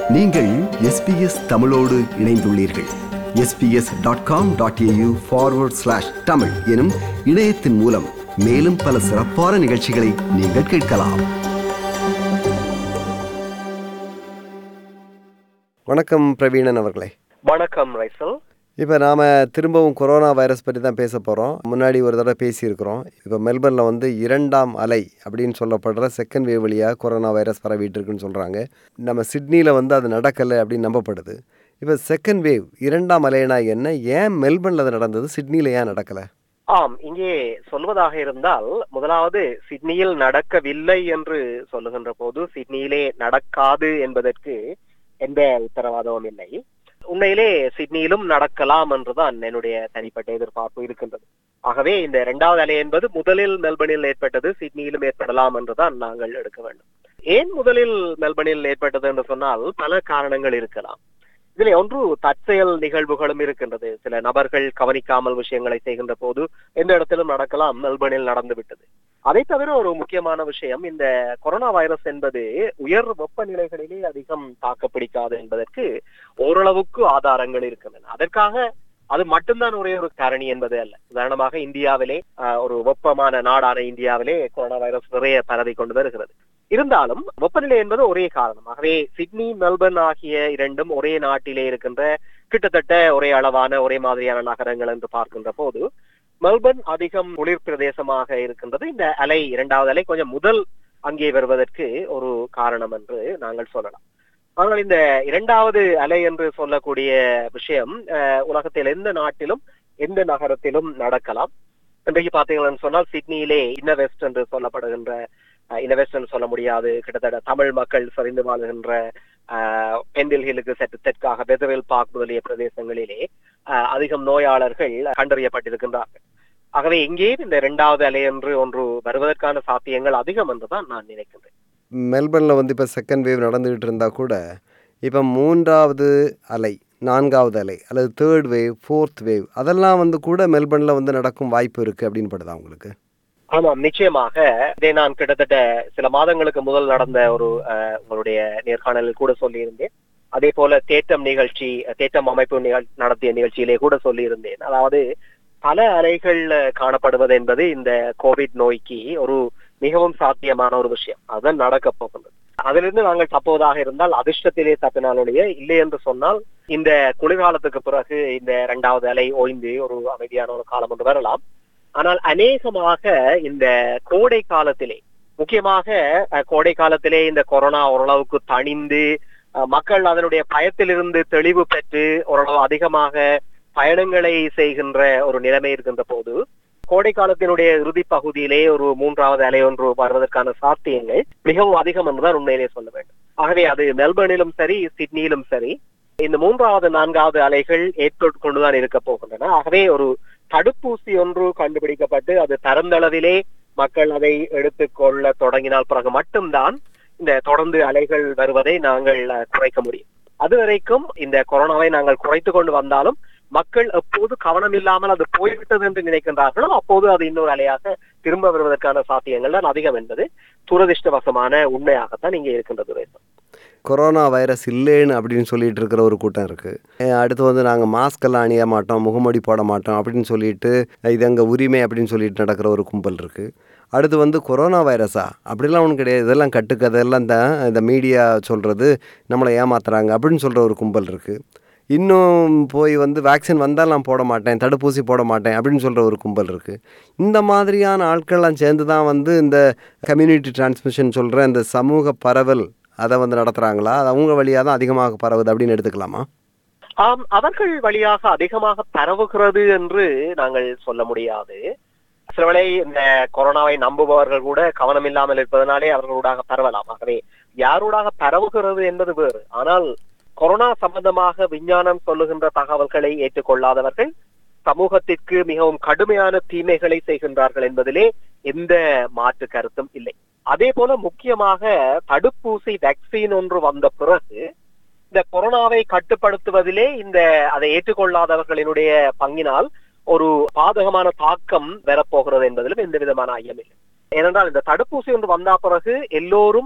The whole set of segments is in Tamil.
நீங்கள் எஸ்பிஎஸ் தமிழோடு இணைந்துள்ளீர்கள் SBS dot com dot AU forward slash Tamil எனும் இணையத்தின் மூலம் மேலும் பல சிறப்பான நிகழ்ச்சிகளை நீங்கள் கேட்கலாம் வணக்கம் பிரவீணன் அவர்களே வணக்கம் ரைசல் இப்போ நாம் திரும்பவும் கொரோனா வைரஸ் பற்றி தான் பேச போகிறோம் முன்னாடி ஒரு தடவை பேசியிருக்கிறோம் இப்போ மெல்பர்னில் வந்து இரண்டாம் அலை அப்படின்னு சொல்லப்படுற செகண்ட் வேவ் வழியாக கொரோனா வைரஸ் பரவிட்டு இருக்குன்னு சொல்கிறாங்க நம்ம சிட்னியில் வந்து அது நடக்கலை அப்படின்னு நம்பப்படுது இப்போ செகண்ட் வேவ் இரண்டாம் அலைனா என்ன ஏன் மெல்பர்னில் அது நடந்தது சிட்னியில் ஏன் நடக்கலை ஆம் இங்கே சொல்வதாக இருந்தால் முதலாவது சிட்னியில் நடக்கவில்லை என்று சொல்லுகின்ற போது சிட்னியிலே நடக்காது என்பதற்கு எந்த உத்தரவாதமும் இல்லை உண்மையிலே சிட்னியிலும் நடக்கலாம் என்றுதான் என்னுடைய தனிப்பட்ட எதிர்பார்ப்பு இருக்கின்றது ஆகவே இந்த இரண்டாவது அலை என்பது முதலில் மெல்பர்னில் ஏற்பட்டது சிட்னியிலும் ஏற்படலாம் என்றுதான் நாங்கள் எடுக்க வேண்டும் ஏன் முதலில் மெல்பர்னில் ஏற்பட்டது என்று சொன்னால் பல காரணங்கள் இருக்கலாம் இதில் ஒன்று தற்செயல் நிகழ்வுகளும் இருக்கின்றது சில நபர்கள் கவனிக்காமல் விஷயங்களை செய்கின்ற போது எந்த இடத்திலும் நடக்கலாம் மெல்பர்னில் நடந்து விட்டது அதை தவிர ஒரு முக்கியமான விஷயம் இந்த கொரோனா வைரஸ் என்பது உயர் வெப்பநிலைகளிலே அதிகம் தாக்கப்பிடிக்காது என்பதற்கு ஓரளவுக்கு ஆதாரங்கள் இருக்கின்றன அதற்காக அது மட்டும்தான் ஒரே ஒரு காரணி என்பது அல்ல உதாரணமாக இந்தியாவிலே ஆஹ், ஒரு வெப்பமான நாடான இந்தியாவிலே கொரோனா வைரஸ் நிறைய பரவி கொண்டு வருகிறது இருந்தாலும் வெப்பநிலை என்பது ஒரே காரணம் ஆகவே சிட்னி மெல்பர்ன் ஆகிய இரண்டும் ஒரே நாட்டிலே இருக்கின்ற கிட்டத்தட்ட ஒரே அளவான ஒரே மாதிரியான நகரங்கள் என்று பார்க்கின்ற போது மெல்பர்ன் அதிகம் குளிர் பிரதேசமாக இருக்கின்றது இந்த அலை இரண்டாவது அலை கொஞ்சம் முதல் அங்கே வருவதற்கு ஒரு காரணம் என்று நாங்கள் சொல்லலாம் ஆனால் இந்த இரண்டாவது அலை என்று சொல்லக்கூடிய விஷயம் அஹ், உலகத்தில் எந்த நாட்டிலும் எந்த நகரத்திலும் நடக்கலாம் இன்றைக்கு பார்த்தீங்கன்னு சொன்னால் சிட்னியிலே இன்னவெஸ்ட் என்று சொல்லப்படுகின்ற இன்னவெஸ்ட் என்று சொல்ல முடியாது கிட்டத்தட்ட தமிழ் மக்கள் சரிந்து வாழுகின்ற அஹ், பெண்டில் ஹில்லுக்கு சற்று தெற்காக பெதவில் பார்க் முதலிய பிரதேசங்களிலே அஹ், அதிகம் நோயாளர்கள் கண்டறியப்பட்டிருக்கின்றார்கள் ஆகவே இங்கேயும் இந்த இரண்டாவது அலை என்று ஒன்று வருவதற்கான சாத்தியங்கள் அதிகம் என்றுதான் நான் நினைக்கின்றேன் மெல்பர்னில் வந்து இப்போ செகண்ட் வேவ் நடந்துகிட்டு இருந்தால் கூட இப்போ மூன்றாவது அலை நான்காவது அலை அல்லது தேர்ட் வேவ் ஃபோர்த் வேவ் அதெல்லாம் வந்து கூட மெல்பர்னில் வந்து நடக்கும் வாய்ப்பு இருக்குது அப்படின்னு படுதா உங்களுக்கு ஆமாம் நிச்சயமாக இதை நான் கிட்டத்தட்ட சில மாதங்களுக்கு முதல் நடந்த ஒரு அஹ், உங்களுடைய நேர்காணலில் கூட சொல்லியிருந்தேன் அதே போல தேட்டம் நிகழ்ச்சி தேட்டம் அமைப்பு நிகழ் நடத்திய நிகழ்ச்சியிலே கூட சொல்லியிருந்தேன் அதாவது பல அலைகள் காணப்படுவது என்பது இந்த கோவிட் நோய்க்கு ஒரு மிகவும் சாத்தியமான ஒரு விஷயம் அதுதான் நடக்க போகின்றது அதிலிருந்து நாங்கள் தப்புவதாக இருந்தால் அதிர்ஷ்டத்திலே தப்பினாலுடைய இல்லை என்று சொன்னால் இந்த குளிர்காலத்துக்கு பிறகு இந்த இரண்டாவது அலை ஓய்ந்து ஒரு அமைதியான ஒரு காலம் ஒன்று வரலாம் ஆனால் அநேகமாக இந்த கோடை காலத்திலே முக்கியமாக அஹ், கோடை காலத்திலே இந்த கொரோனா ஓரளவுக்கு தணிந்து அஹ், மக்கள் அதனுடைய பயத்திலிருந்து தெளிவு பெற்று ஓரளவு அதிகமாக பயணங்களை செய்கின்ற ஒரு நிலைமை இருக்கின்ற போது கோடை காலத்தினுடைய இறுதி பகுதியிலே ஒரு மூன்றாவது அலை ஒன்று வருவதற்கான சாத்தியங்கள் மிகவும் அதிகம் என்றுதான் உண்மையிலே சொல்ல வேண்டும் ஆகவே அது மெல்பர்னிலும் சரி சிட்னியிலும் சரி இந்த மூன்றாவது நான்காவது அலைகள் ஏற்பட்டு கொண்டுதான் இருக்க போகின்றன ஆகவே ஒரு தடுப்பூசி ஒன்று கண்டுபிடிக்கப்பட்டு அது பரந்தளவிலே மக்கள் அதை எடுத்துக்கொள்ள தொடங்கினால் பிறகு மட்டும்தான் இந்த தொடர்ந்து அலைகள் வருவதை நாங்கள் அஹ், குறைக்க முடியும் அதுவரைக்கும் இந்த கொரோனாவை நாங்கள் குறைத்து கொண்டு வந்தாலும் மக்கள் எப்போது கவனம் இல்லாமல் அது போய்விட்டது என்று நினைக்கின்றார்களோ அப்போது அது இன்னொரு அலையாக திரும்ப வருவதற்கான சாத்தியங்கள் தான் அதிகம் என்பது துரதிர்ஷ்டவசமான உண்மையாகத்தான் இங்கே இருக்கின்றது ரேசம். கொரோனா வைரஸ் இல்லைன்னு அப்படின்னு சொல்லிட்டு இருக்கிற ஒரு கூட்டம் இருக்குது அடுத்து வந்து நாங்கள் மாஸ்க் எல்லாம் அணிய மாட்டோம் முகமூடி போட மாட்டோம் அப்படின்னு சொல்லிட்டு இது எங்கள் உரிமை அப்படின்னு சொல்லிட்டு நடக்கிற ஒரு கும்பல் இருக்குது அடுத்து வந்து கொரோனா வைரஸா அப்படிலாம் ஒன்றும் கிடையாது இதெல்லாம் கட்டுக்கதை எல்லாம் தான் இந்த மீடியா சொல்கிறது நம்மளை ஏமாத்துறாங்க அப்படின்னு சொல்கிற ஒரு கும்பல் இருக்குது இன்னும் போய் வந்து வேக்சின் வந்தால் நான் போட மாட்டேன் தடுப்பூசி போட மாட்டேன் அப்படின்னு சொல்கிற ஒரு கும்பல் இருக்குது இந்த மாதிரியான ஆட்கள்லாம் சேர்ந்து தான் வந்து இந்த கம்யூனிட்டி டிரான்ஸ்மிஷன் சொல்கிற இந்த சமூக பரவல் அதை வந்து நடத்துகிறாங்களா அது அவங்க வழியாக தான் அதிகமாக பரவுது அப்படின்னு எடுத்துக்கலாமா ஆம் அவர்கள் வழியாக அதிகமாக பரவுகிறது என்று நாங்கள் சொல்ல முடியாது சிலவேளை இந்த கொரோனாவை நம்புபவர்கள் கூட கவனம் இல்லாமல் இருப்பதனாலே அவர்களூடாக பரவலாம் ஆகவே யாரூடாக பரவுகிறது என்பது வேறு ஆனால் கொரோனா சம்பந்தமாக விஞ்ஞானம் சொல்லுகின்ற தகவல்களை ஏற்றுக்கொள்ளாதவர்கள் சமூகத்திற்கு மிகவும் கடுமையான தீமைகளை செய்கின்றார்கள் என்பதிலே எந்த மாற்று கருத்தும் இல்லை அதே போல முக்கியமாக தடுப்பூசி வேக்சின் ஒன்று வந்த பிறகு இந்த கொரோனாவை கட்டுப்படுத்துவதிலே இந்த அதை ஏற்றுக்கொள்ளாதவர்களினுடைய பங்கினால் ஒரு பாதகமான தாக்கம் வரப்போகிறது என்பதிலும் எந்த விதமான ஐயம் இல்லை ஏனென்றால் இந்த தடுப்பூசி ஒன்று வந்தா பிறகு எல்லோரும்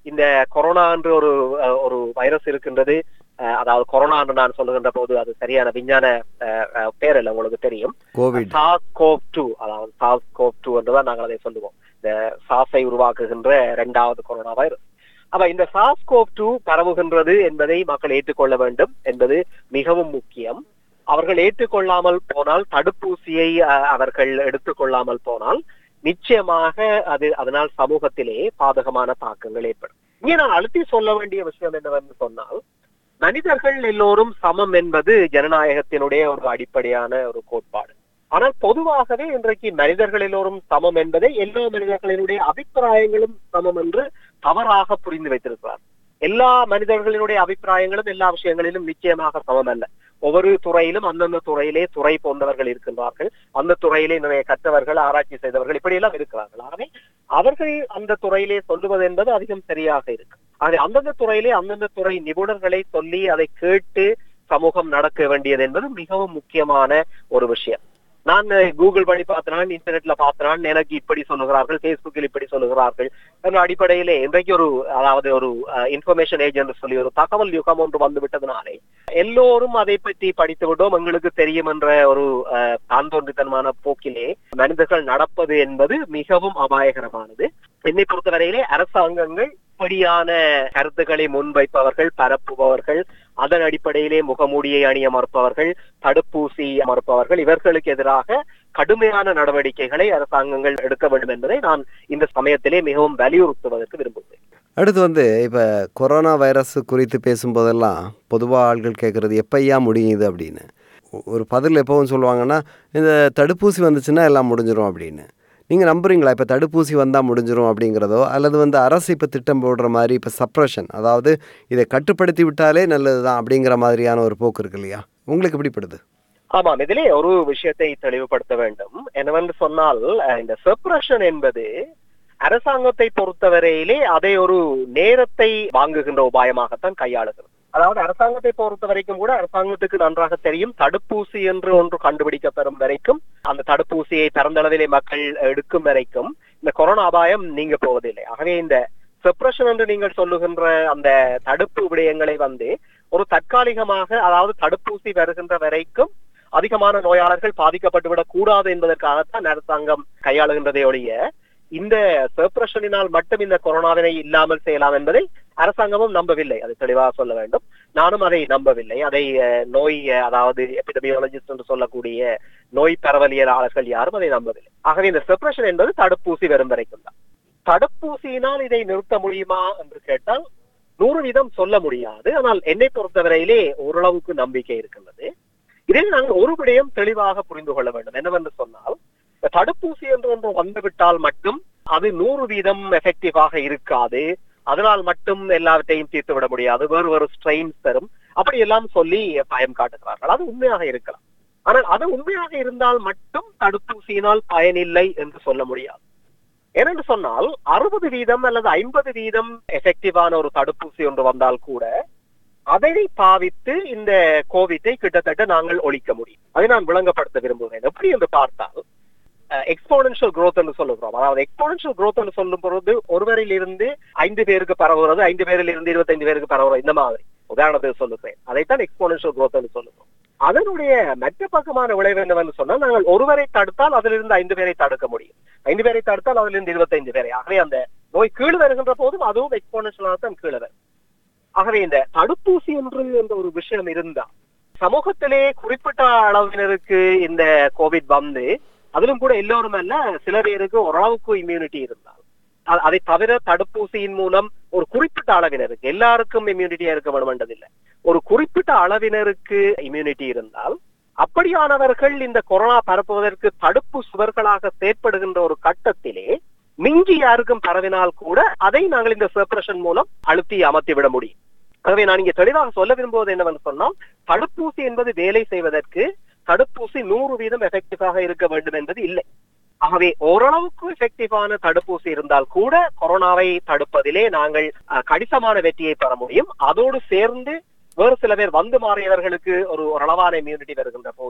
இந்த கொரோனா என்று ஒரு அஹ், ஒரு வைரஸ் இருக்கின்றது அஹ், அதாவது கொரோனா என்று நான் சொல்லுகின்ற போது அது சரியான விஞ்ஞான அஹ், அஹ், பேர் இல்லை உங்களுக்கு தெரியும் கோவிட் சாஸ் கோப் டூ அதாவது சாஸ் கோப் டூ என்றுதான் நாங்கள் அதை சொல்லுவோம் இந்த சாஸை உருவாக்குகின்ற இரண்டாவது கொரோனா வைரஸ் அப்ப இந்த சாஸ் கோப் டூ பரவுகின்றது என்பதை மக்கள் ஏற்றுக்கொள்ள வேண்டும் என்பது மிகவும் முக்கியம் அவர்கள் ஏற்றுக்கொள்ளாமல் போனால் தடுப்பூசியை அஹ், அவர்கள் எடுத்துக்கொள்ளாமல் போனால் நிச்சயமாக அது அதனால் சமூகத்திலே பாதகமான தாக்கங்கள் ஏற்படும் இங்கே நான் அழுத்தி சொல்ல வேண்டிய விஷயம் என்னவென்று சொன்னால் மனிதர்கள் எல்லோரும் சமம் என்பது ஜனநாயகத்தினுடைய ஒரு அடிப்படையான ஒரு கோட்பாடு ஆனால் பொதுவாகவே இன்றைக்கு மனிதர்கள் எல்லோரும் சமம் என்பதை எல்லா மனிதர்களினுடைய அபிப்பிராயங்களும் சமம் என்று தவறாக புரிந்து வைத்திருக்கிறார் எல்லா மனிதர்களினுடைய அபிப்பிராயங்களும் எல்லா விஷயங்களிலும் நிச்சயமாக சமம் அல்ல ஒவ்வொரு துறையிலும் அந்தந்த துறையிலே துறை போன்றவர்கள் இருக்கின்றார்கள் அந்த துறையிலே நிறைய கற்றவர்கள் ஆராய்ச்சி செய்தவர்கள் இப்படி எல்லாம் இருக்கிறார்கள் ஆகவே அவர்கள் அந்த துறையிலே சொல்லுவது என்பது அதிகம் சரியாக இருக்கு ஆகவே அந்தந்த துறையிலே அந்தந்த துறை நிபுணர்களை சொல்லி அதை கேட்டு சமூகம் நடக்க வேண்டியது என்பது மிகவும் முக்கியமான ஒரு விஷயம் நான் கூகுள் பண்ணி பார்த்தனான் இன்டர்நெட்ல பார்த்தனான் எனக்கு இப்படி சொல்லுகிறார்கள் பேஸ்புக்கில் இப்படி சொல்லுகிறார்கள் என்ற அடிப்படையிலே இன்றைக்கு ஒரு அதாவது ஒரு இன்ஃபர்மேஷன் ஏஜென்ட் சொல்லி ஒரு தகவல் யுகம் ஒன்று வந்து விட்டதுனாலே எல்லோரும் அதை பற்றி படித்து விட்டோம் எங்களுக்கு தெரியும் என்ற ஒரு அஹ், தாந்தோன்றித்தனமான போக்கிலே மனிதர்கள் நடப்பது என்பது மிகவும் அபாயகரமானது என்னை பொறுத்தவரையிலே அரசாங்கங்கள் இப்படியான கருத்துக்களை முன்வைப்பவர்கள் பரப்புபவர்கள் அதன் அடிப்படையிலே முகமூடியை அணிய மறுப்பவர்கள் தடுப்பூசி மறுப்பவர்கள் இவர்களுக்கு எதிராக கடுமையான நடவடிக்கைகளை அரசாங்கங்கள் எடுக்க வேண்டும் என்பதை நான் இந்த சமயத்திலே மிகவும் வலியுறுத்துவதற்கு விரும்புகிறேன் அடுத்து வந்து இப்போ கொரோனா வைரஸ் குறித்து பேசும்போதெல்லாம் பொதுவாக ஆள்கள் கேட்குறது எப்பையா முடியுது அப்படின்னு ஒ- ஒரு பதில் எப்பவும் சொல்லுவாங்கன்னா இந்த தடுப்பூசி வந்துச்சுன்னா எல்லாம் முடிஞ்சிரும் அப்படின்னு நீங்கள் நம்புறீங்களா இப்போ தடுப்பூசி வந்தால் முடிஞ்சிரும் அப்படிங்கிறதோ அல்லது வந்து அரசு இப்போ திட்டம் போடுற மாதிரி இப்போ சப்ரஷன் அதாவது இதை கட்டுப்படுத்தி விட்டாலே நல்லது தான் அப்படிங்கிற மாதிரியான ஒரு போக்கு இருக்கு இல்லையா உங்களுக்கு எப்படிப்படுது ஆமாம் இதிலே ஒரு விஷயத்தை தெளிவுபடுத்த வேண்டும் என்னவென்று சொன்னால் அஹ், இந்த செப்ரஷன் என்பது அரசாங்கத்தை பொறுத்தவரையிலே அதை ஒரு நேரத்தை வாங்குகின்ற உபாயமாகத்தான் கையாளுகிறது அதாவது அரசாங்கத்தை பொறுத்த வரைக்கும் கூட அரசாங்கத்துக்கு நன்றாக தெரியும் தடுப்பூசி என்று ஒன்று கண்டுபிடிக்கப்பெறும் வரைக்கும் அந்த தடுப்பூசியை பரந்தளவிலே மக்கள் எடுக்கும் வரைக்கும் இந்த கொரோனா அபாயம் நீங்க போவதில்லை ஆகவே இந்த செப்ரஷன் என்று நீங்கள் சொல்லுகின்ற அந்த தடுப்பு விடயங்களை வந்து ஒரு தற்காலிகமாக அதாவது தடுப்பூசி வருகின்ற வரைக்கும் அதிகமான நோயாளர்கள் பாதிக்கப்பட்டு விடக் கூடாது என்பதற்காகத்தான் அரசாங்கம் கையாளுகின்றதை ஒழிய இந்த செப்ரஷனினால் மட்டும் இந்த கொரோனாவினை இல்லாமல் செய்யலாம் என்பதை அரசாங்கமும் நம்பவில்லை அது தெளிவாக சொல்ல வேண்டும் நானும் அதை நம்பவில்லை அதை அஹ், நோய் அஹ், அதாவது எபிடமியாலஜிஸ்ட் என்று சொல்லக்கூடிய நோய் பரவலியலாளர்கள் யாரும் அதை நம்பவில்லை ஆகவே இந்த செப்ரஷன் என்பது தடுப்பூசி வரும் வரைக்கும் தான் தடுப்பூசியினால் இதை நிறுத்த முடியுமா என்று கேட்டால் நூறு வீதம் சொல்ல முடியாது ஆனால் என்னை பொறுத்தவரையிலே ஓரளவுக்கு நம்பிக்கை இருக்கின்றது இதை நாங்கள் ஒரு விடயம் தெளிவாக புரிந்து கொள்ள வேண்டும் என்னவென்று சொன்னால் இந்த தடுப்பூசி என்று ஒன்று வந்துவிட்டால் மட்டும் அது நூறு வீதம் எஃபெக்டிவாக இருக்காது அதனால் மட்டும் எல்லாவற்றையும் தீர்த்து விட முடியாது வேறு வேறு ஸ்ட்ரெயின்ஸ் தரும் அப்படி எல்லாம் சொல்லி பயம் காட்டுகிறார்கள் அது உண்மையாக இருக்கலாம் ஆனால் அது உண்மையாக இருந்தால் மட்டும் தடுப்பூசியினால் பயனில்லை என்று சொல்ல முடியாது ஏனென்று சொன்னால் அறுபது வீதம் அல்லது ஐம்பது வீதம் எஃபெக்டிவான ஒரு தடுப்பூசி ஒன்று வந்தால் கூட அதை பாவித்து இந்த கோவிட்டை கிட்டத்தட்ட நாங்கள் ஒழிக்க முடியும் அதை நான் விளங்கப்படுத்த விரும்புகிறேன் எப்படி என்று பார்த்தால் எக்ஸ்போனன்ஷியல் growth என்று சொல்லுகிறோம் அதாவது எக்ஸ்போனன்ஷியல் growth என்று சொல்லும் பொழுது ஒருவரில் இருந்து ஐந்து பேருக்கு பரவுகிறது ஐந்து பேரில் இருந்து இருபத்தைந்து பேருக்கு பரவுறது இந்த மாதிரி உதாரணத்துக்கு சொல்லுகிறேன் அதைத்தான் எக்ஸ்போனன்ஷியல் growth என்று சொல்லுகிறோம் அதனுடைய மற்ற பக்கமான விளைவு என்னவென்று சொன்னால் நாங்கள் ஒருவரை தடுத்தால் அதிலிருந்து ஐந்து பேரை தடுக்க முடியும் ஐந்து பேரை தடுத்தால் அதிலிருந்து இருபத்தைந்து பேரை ஆகவே அந்த நோய் கீழ் வருகின்ற போதும் அதுவும் எக்ஸ்போனன்ஷியலாக தான் கீழே வரும் ஆகவே இந்த தடுப்பூசி என்று என்ற ஒரு விஷயம் இருந்தா சமூகத்திலே குறிப்பிட்ட அளவினருக்கு இந்த கோவிட் வந்து அதிலும் கூட எல்லோரும் அல்ல சில பேருக்கு ஓரளவுக்கு இம்யூனிட்டி இருந்தால் அ- அதை தவிர தடுப்பூசியின் மூலம் ஒரு குறிப்பிட்ட அளவினருக்கு எல்லாருக்கும் இம்யூனிட்டியா இருக்க வேண்டுமென்றதில்லை ஒரு குறிப்பிட்ட அளவினருக்கு இம்யூனிட்டி இருந்தால் அப்படியானவர்கள் இந்த கொரோனா பரப்புவதற்கு தடுப்பு சுவர்களாக செயற்படுகின்ற ஒரு கட்டத்திலே மிஞ்சி யாருக்கும் பரவினால் கூட அதை நாங்கள் இந்த செப்பரேஷன் மூலம் அழுத்தி அமர்த்தி விட முடியும் ஆகவே நான் இங்கே தெளிவாக சொல்ல விரும்புவது என்னவென்று சொன்னால் தடுப்பூசி என்பது வேலை செய்வதற்கு தடுப்பூசி நூறு வீதம் எஃபெக்டிவாக இருக்க வேண்டும் என்பது இல்லை ஆகவே ஓரளவுக்கு எஃபெக்டிவான தடுப்பூசி இருந்தால் கூட கொரோனாவை தடுப்பதிலே நாங்கள் அஹ், கணிசமான வெற்றியை பெற முடியும் அதோடு சேர்ந்து வேறு சில பேர் வந்து மாறியவர்களுக்கு ஒரு ஓரளவான இம்யூனிட்டி வருகின்ற போது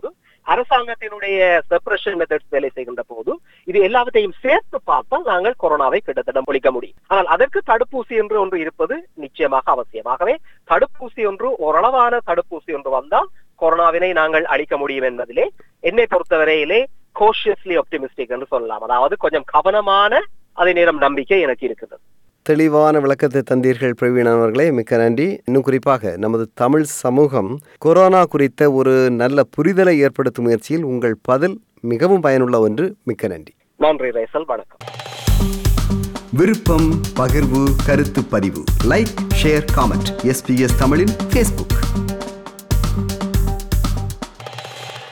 அரசாங்கத்தினுடைய செப்பரேஷன் மெத்தட்ஸ் வேலை செய்கின்ற போது இது எல்லாவற்றையும் சேர்த்து பார்த்தால் நாங்கள் கொரோனாவை கிட்டத்தட்ட ஒழிக்க முடியும் ஆனால் அதற்கு தடுப்பூசி என்று ஒன்று இருப்பது நிச்சயமாக அவசியமாகவே தடுப்பூசி ஒன்று ஓரளவான தடுப்பூசி ஒன்று வந்தால் கொரோனாவினை நாங்கள் அழிக்க முடியும் என்பதிலே என்னை பொறுத்தவரையிலே கோஷியஸ்லி ஆப்டிமிஸ்டிக் என்று சொல்லலாம் அதாவது கொஞ்சம் கவனமான அதே நேரம் நம்பிக்கை எனக்கு இருக்கிறது தெளிவான விளக்கத்தை தந்தீர்கள் பிரவீன் அவர்களே மிக்க நன்றி இன்னும் குறிப்பாக நமது தமிழ் சமூகம் கொரோனா குறித்த ஒரு நல்ல புரிதலை ஏற்படுத்தும் முயற்சியில் உங்கள் பதில் மிகவும் பயனுள்ள ஒன்று மிக்க நன்றி நன்றி ரேசல் வணக்கம் விருப்பம் பகிர்வு கருத்து பதிவு லைக் ஷேர் காமெண்ட் எஸ்பிஎஸ் தமிழின் ஃபேஸ்புக்